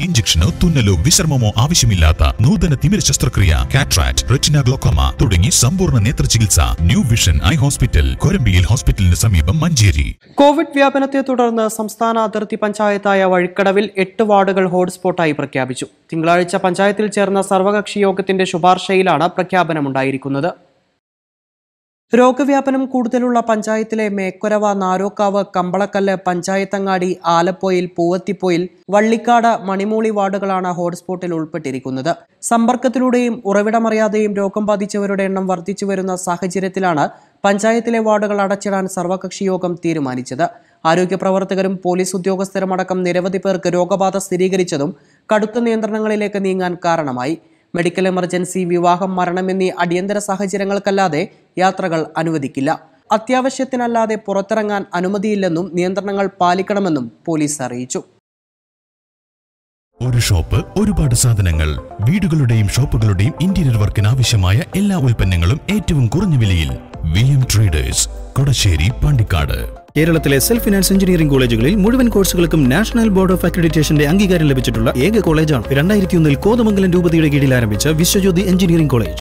ഇഞ്ചക്ഷനോ തുന്നലോ വിശ്രമമോ ആവശ്യമില്ലാത്ത നൂതന തിമിര ശസ്ത്രക്രിയ കാട്രാക്ട് റെറ്റിന ഗ്ലോക്കോമ തുടങ്ങി സമ്പൂർണ്ണ നേത്ര ചികിത്സ ന്യൂ വിഷൻ ഐ ഹോസ്പിറ്റൽ കൊരമ്പിയിൽ ഹോസ്പിറ്റലിന് സമീപം മഞ്ചേരി കോവിഡ് വ്യാപനത്തെ തുടർന്ന് സംസ്ഥാന അതിർത്തി പഞ്ചായത്തായ വഴിക്കടവിൽ എട്ട് വാർഡുകൾ ഹോട്ട്സ്പോട്ടായി പ്രഖ്യാപിച്ചു തിങ്കളാഴ്ച പഞ്ചായത്തിൽ ചേർന്ന സർവകക്ഷി യോഗത്തിന്റെ ശുപാർശയിലാണ് പ്രഖ്യാപനമുണ്ടായിരിക്കുന്നത് രോഗവ്യാപനം കൂടുതലുള്ള പഞ്ചായത്തിലെ മേക്കൊരവ നാരോക്കാവ് കമ്പളക്കല്ല് പഞ്ചായത്തങ്ങാടി ആലപ്പോയിൽ പൂവത്തിപ്പോയിൽ വള്ളിക്കാട് മണിമൂളി വാർഡുകളാണ് ഹോട്ട്സ്പോട്ടിൽ ഉൾപ്പെട്ടിരിക്കുന്നത് സമ്പർക്കത്തിലൂടെയും ഉറവിടമറിയാതെയും രോഗം ബാധിച്ചവരുടെ എണ്ണം വർദ്ധിച്ചു വരുന്ന സാഹചര്യത്തിലാണ് പഞ്ചായത്തിലെ വാർഡുകൾ അടച്ചിടാൻ സർവകക്ഷി യോഗം തീരുമാനിച്ചത് ആരോഗ്യ പ്രവർത്തകരും പോലീസ് ഉദ്യോഗസ്ഥരുമടക്കം നിരവധി പേർക്ക് രോഗബാധ സ്ഥിരീകരിച്ചതും കടുത്ത നിയന്ത്രണങ്ങളിലേക്ക് നീങ്ങാൻ കാരണമായി മെഡിക്കൽ എമർജൻസി വിവാഹം മരണം എന്നീ അടിയന്തര സാഹചര്യങ്ങൾക്കല്ലാതെ യാത്രകൾ അനുവദിക്കില്ല അത്യാവശ്യത്തിനല്ലാതെ പുറത്തിറങ്ങാൻ അനുമതിയില്ലെന്നും നിയന്ത്രണങ്ങൾ പാലിക്കണമെന്നും പോലീസ് അറിയിച്ചു ഒരു ഷോപ്പ് ഒരുപാട് സാധനങ്ങൾ വീടുകളുടെയും ഷോപ്പുകളുടെയും ഇന്റീരിയർ വർക്കിന് ആവശ്യമായ എല്ലാ ഉൽപ്പന്നങ്ങളും ഏറ്റവും കുറഞ്ഞ വിലയിൽ V M traders Kodassery Pandikkad കേരളത്തിലെ സെൽഫ് ഫിനാൻസ് എഞ്ചിനീയറിംഗ് കോളേജുകളിൽ മുഴുവൻ കോഴ്സുകൾക്കും നാഷണൽ ബോർഡ് ഓഫ് അക്രഡിറ്റേഷന്റെ അംഗീകാരം ലഭിച്ചിട്ടുള്ള ഏക കോളേജാണ് രണ്ടായിരത്തി ഒന്നിൽ കോതമംഗലം രൂപതയുടെ കീഴിൽ ആരംഭിച്ച വിശ്വജ്യോതി എഞ്ചിനീയറിംഗ് കോളേജ്